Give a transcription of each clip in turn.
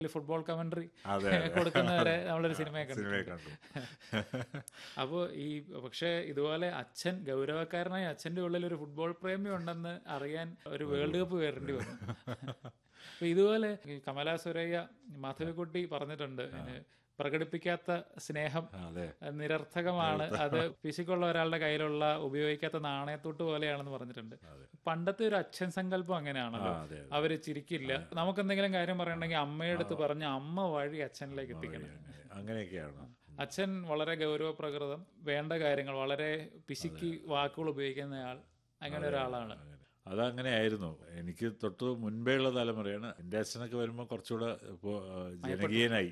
Football commentary അതെ, അതെ. കൊടുക്കുന്നവരെ നമ്മളൊരു സിനിമയെ കണ്ടു സിനിമയെ കണ്ടു അപ്പോൾ ഈ പക്ഷേ ഇതുപോലെ അച്ഛൻ ഗൗരവക്കാരനായ അച്ഛൻ്റെ ഉള്ളിൽ ഒരു ഫുട്ബോൾ പ്രേമി ഉണ്ടെന്ന് അറിയാൻ ഒരു വേൾഡ് കപ്പ് കയറേണ്ടി വന്നു അപ്പൊ ഇതുപോലെ ഈ കമലാ സുരയ്യ മാധവിക്കുട്ടി പറഞ്ഞിട്ടുണ്ട് ഇതിന് പ്രകടിപ്പിക്കാത്ത സ്നേഹം അതെ നിരർത്ഥകമാണ് അത് ഫിസിക്കുള്ള ഒരാളുടെ കയ്യിലുള്ള ഉപയോഗിക്കാത്ത നാണയത്തോട്ട് പോലെയാണെന്ന് പറഞ്ഞിട്ടുണ്ട് പണ്ടത്തെ ഒരു അച്ഛൻ സങ്കല്പം അങ്ങനെയാണല്ലോ ആ, അതെ, അതെ. അവര് ചിരിക്കില്ല നമുക്ക് എന്തെങ്കിലും കാര്യം പറയണമെങ്കിൽ അമ്മയുടെ അടുത്ത് പറഞ്ഞ് അമ്മ വഴി അച്ഛനിലേക്ക് എത്തിക്കണം അങ്ങനെയൊക്കെയാണ് അച്ഛൻ വളരെ ഗൗരവപ്രകൃതം വേണ്ട കാര്യങ്ങൾ വളരെ പിശുക്കി വാക്കുകൾ ഉപയോഗിക്കുന്നയാൾ അങ്ങനെ ഒരാളാണ് അങ്ങനെ. അതങ്ങനെയായിരുന്നു എനിക്ക് തൊട്ട് മുൻപേ ഉള്ള തലമുറയാണ് എൻ്റെ അച്ഛനൊക്കെ വരുമ്പോൾ കുറച്ചുകൂടെ ഇപ്പോ ആ, ജനകീയനായി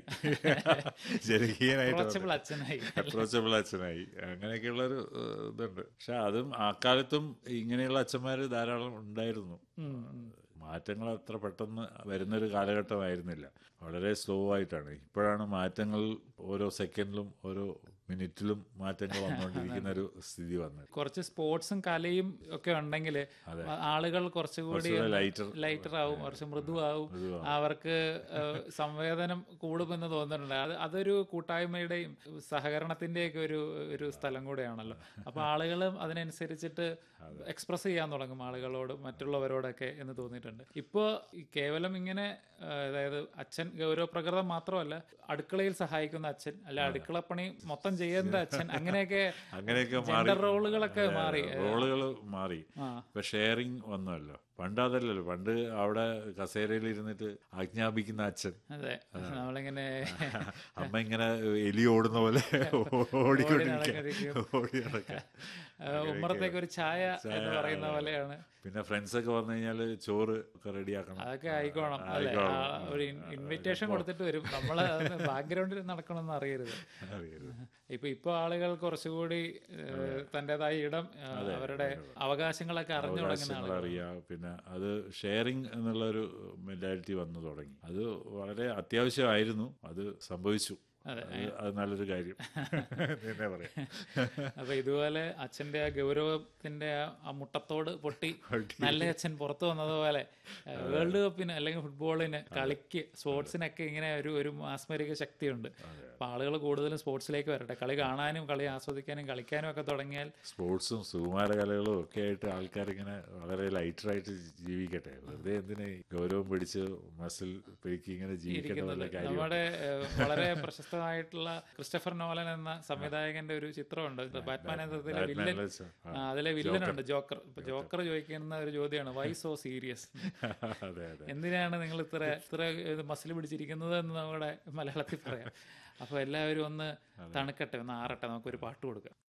ജനകീയനായിട്ട് അപ്രോച്ചബിൾ അച്ഛനായി അപ്രോച്ചബിൾ അച്ഛനായി അങ്ങനെയൊക്കെയുള്ള ഒരു ഇതുണ്ട് പക്ഷെ അതും ആ കാലത്തും ഇങ്ങനെയുള്ള അച്ഛന്മാർ ധാരാളം ഉണ്ടായിരുന്നു ഉം, ഉം. മാറ്റങ്ങൾ അത്ര പെട്ടെന്ന് വരുന്നൊരു കാലഘട്ടമായിരുന്നില്ല വളരെ സ്ലോ ആയിട്ടാണ് ഇപ്പോഴാണ് മാറ്റങ്ങൾ ഓരോ സെക്കൻഡിലും ഓരോ മിനിറ്റിലും മാറ്റങ്ങൾ വന്നുകൊണ്ടിരിക്കുന്ന ഒരു സ്ഥിതി വന്നത് കുറച്ച് സ്പോർട്സും കലയും ഒക്കെ ഉണ്ടെങ്കിൽ ആളുകൾ കുറച്ചുകൂടി കുറച്ചുകൂടെ lighter. ലൈറ്റർ ആവും കുറച്ച് മൃദുവാവും അവർക്ക് ഏഹ്, സംവേദനം കൂടുമെന്ന് തോന്നുന്നുണ്ട് അത് അതൊരു കൂട്ടായ്മയുടെയും സഹകരണത്തിന്റെയൊക്കെ ഒരു ഒരു സ്ഥലം കൂടെയാണല്ലോ അപ്പൊ ആളുകളും അതിനനുസരിച്ചിട്ട് എക്സ്പ്രസ് ചെയ്യാൻ തുടങ്ങും ആളുകളോട് മറ്റുള്ളവരോടൊക്കെ എന്ന് തോന്നിയിട്ടുണ്ട് ഇപ്പോൾ കേവലം ഇങ്ങനെ ഏഹ്, അതായത് അച്ഛൻ ഗൗരവപ്രകൃതം മാത്രമല്ല അടുക്കളയിൽ സഹായിക്കുന്ന അച്ഛൻ അല്ല അടുക്കളപ്പണി മൊത്തം ചെയ്യേണ്ട അച്ഛൻ അങ്ങനെയൊക്കെ അങ്ങനെയൊക്കെ മാറി ജെൻഡർ റോളുകളൊക്കെ മാറി റോളുകൾ മാറി ആ ഇപ്പൊ ഷെയറിങ് വന്നല്ലോ പണ്ട് അതല്ലല്ലോ പണ്ട് അവിടെ കസേരയിൽ ഇരുന്നിട്ട് ആജ്ഞാപിക്കുന്ന അച്ഛൻ അതെ നമ്മളിങ്ങനെ അമ്മ ഇങ്ങനെ എലി ഓടുന്ന പോലെ ഓടിക്കൊണ്ടിരിക്കുക നടക്കാതിരിക്കും. ഓടി നടക്കുക ആ, ഉമ്മറത്തേക്ക് ഒരു ചായ എന്ന് പറയുന്ന പോലെയാണ് പിന്നെ ഫ്രണ്ട്സ് ഒക്കെ വന്നു കഴിഞ്ഞാല് ചോറ് ഒക്കെ റെഡിയാക്കണം അതൊക്കെ ആയിക്കോണം അല്ലെ ആ, ഒരു ഇൻവിറ്റേഷൻ കൊടുത്തിട്ട് വരും നമ്മള് ബാക്ക്ഗ്രൗണ്ടിൽ നടക്കണമെന്ന് അറിയരുത് അറിയരുത്. ഇപ്പൊ ഇപ്പൊ ആളുകൾ കുറച്ചുകൂടി ഏഹ്, തന്റേതായ ഇടം ഏഹ്, അവരുടെ അവകാശങ്ങളൊക്കെ അറിഞ്ഞു തുടങ്ങുന്ന അവകാശങ്ങൾ ആളുകൾ അറിയാം പിന്നെ അത് ഷെയറിങ് എന്നുള്ള ഒരു മെന്റാലിറ്റി വന്നു തുടങ്ങി അത് വളരെ അത്യാവശ്യമായിരുന്നു അത് സംഭവിച്ചു അതെ. അത് അത് നല്ലൊരു കാര്യം തന്നെ പറയാം അപ്പൊ ഇതുപോലെ അച്ഛന്റെ ആ ഗൗരവത്തിന്റെ ആ- ആ മുട്ടത്തോട് പൊട്ടി നല്ല അച്ഛൻ പുറത്തു വന്നതുപോലെ ഏഹ്, വേൾഡ് കപ്പിന് അല്ലെങ്കിൽ ഫുട്ബോളിന് കളിക്ക് സ്പോർട്സിനൊക്കെ ഇങ്ങനെ ഒരു ഒരു മാസ്മരിക ശക്തിയുണ്ട് അപ്പൊ ആളുകൾ കൂടുതലും സ്പോർട്സിലേക്ക് വരട്ടെ കളി കാണാനും കളി ആസ്വദിക്കാനും കളിക്കാനും ഒക്കെ തുടങ്ങിയാൽ സ്പോർട്സും സുകുമാര കലകളും ഒക്കെ ആയിട്ട് ആൾക്കാരിങ്ങനെ വളരെ ലൈറ്ററായിട്ട് ജീവിക്കട്ടെ വെറുതെ എന്തിനാ ഈ ഗൗരവം പിടിച്ച് മസിൽ പെരുക്കി ഇങ്ങനെ ജീവിക്കേണ്ട വല്ല കാര്യം നമ്മുടെ ഏഹ്, വളരെ പ്രശസ്തമായിട്ടുള്ള ക്രിസ്റ്റഫർ നോലൻ എന്ന സംവിധായകന്റെ ഒരു ചിത്രമുണ്ട് ബാറ്റ്മാൻ എന്നതിലെ വില്ലൻ ആ, അതിലെ വില്ലനുണ്ട് ജോക്കർ ഇപ്പൊ ജോക്കർ ചോദിക്കുന്ന ഒരു ചോദ്യമാണ് വൈ സോ സീരിയസ് അതെ അതെ എന്തിനാണ് നിങ്ങൾ ഇത്ര ഇത്ര മസിൽ പിടിച്ചിരിക്കുന്നത് എന്ന് നമ്മുടെ മലയാളത്തിൽ പറയാം അപ്പൊ എല്ലാവരും ഒന്ന് തണുക്കട്ടെ ഒന്ന് ആറട്ടെ നമുക്കൊരു പാട്ട് കൊടുക്കാം